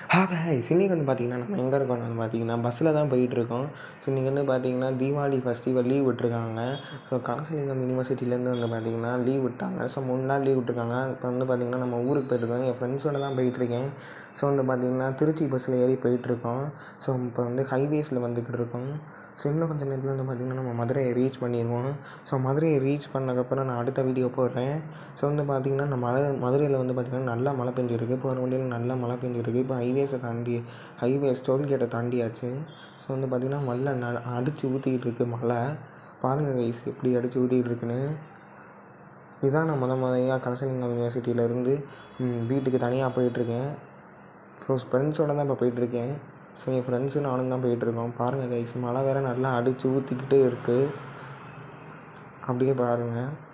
ஹா கைஸ் இன்னைக்கு வந்து பார்த்தீங்கன்னா நம்ம எங்கே இருக்கோம்னு வந்து பார்த்தீங்கன்னா பஸ்ஸில் தான் போயிட்டுருக்கோம் ஸோ இன்றைக்கி வந்து பார்த்தீங்கன்னா தீபாவளி ஃபெஸ்டிவல் லீவ் விட்டுருக்காங்க ஸோ கனசலிங்கம் யூனிவர்சிட்டிலேருந்து வந்து பார்த்தீங்கன்னா லீவ் விட்டாங்க ஸோ மூணு நாள் லீவ் விட்டுருக்காங்க இப்போ வந்து பார்த்தீங்கன்னா நம்ம ஊருக்கு போயிட்டுருக்கோம் என் ஃப்ரெண்ட்ஸோட தான் போயிட்டுருக்கேன் ஸோ வந்து பார்த்தீங்கன்னா திருச்சி பஸ்ஸில் ஏறி போயிட்டுருக்கோம் ஸோ இப்போ வந்து ஹைவேஸில் வந்துக்கிட்டு இருக்கோம் ஸோ இன்னும் கொஞ்சம் நேரத்தில் வந்து பார்த்திங்கன்னா நம்ம மதுரையை ரீச் பண்ணிடுவோம் ஸோ மதுரையை ரீச் பண்ணதுக்கப்புறம் நான் அடுத்த வீடியோ போடுறேன் ஸோ வந்து பார்த்திங்கன்னா நம்ம மழை மதுரையில் வந்து பார்த்திங்கன்னா நல்லா மழை பெஞ்சிருக்கு போகிற வழியில் நல்லா மழை பெஞ்சிருக்கு இப்போ ஹைவேஸை தாண்டி ஹைவேஸ் டோல்கேட்டை தாண்டியாச்சு ஸோ வந்து பார்த்திங்கன்னா மழை ந அடித்து ஊற்றிக்கிட்டு இருக்கு மழை பாருங்கள் கைஸ் எப்படி அடித்து ஊற்றிக்கிட்டு இருக்குன்னு இதுதான் நான் முத முறையாக கலசலிங்கம் யூனிவர்சிட்டியிலேருந்து வீட்டுக்கு தனியாக போயிட்டுருக்கேன் ஸோ ஃப்ரெண்ட்ஸோடு தான் இப்போ போயிட்டுருக்கேன் ஸோ என் ஃப்ரெண்ட்ஸும் நானும் தான் போயிட்டுருக்கோம் பாருங்கள் கைஸ் மழை வேறு நல்லா அடித்து ஊற்றிக்கிட்டே இருக்குது அப்படியே பாருங்கள்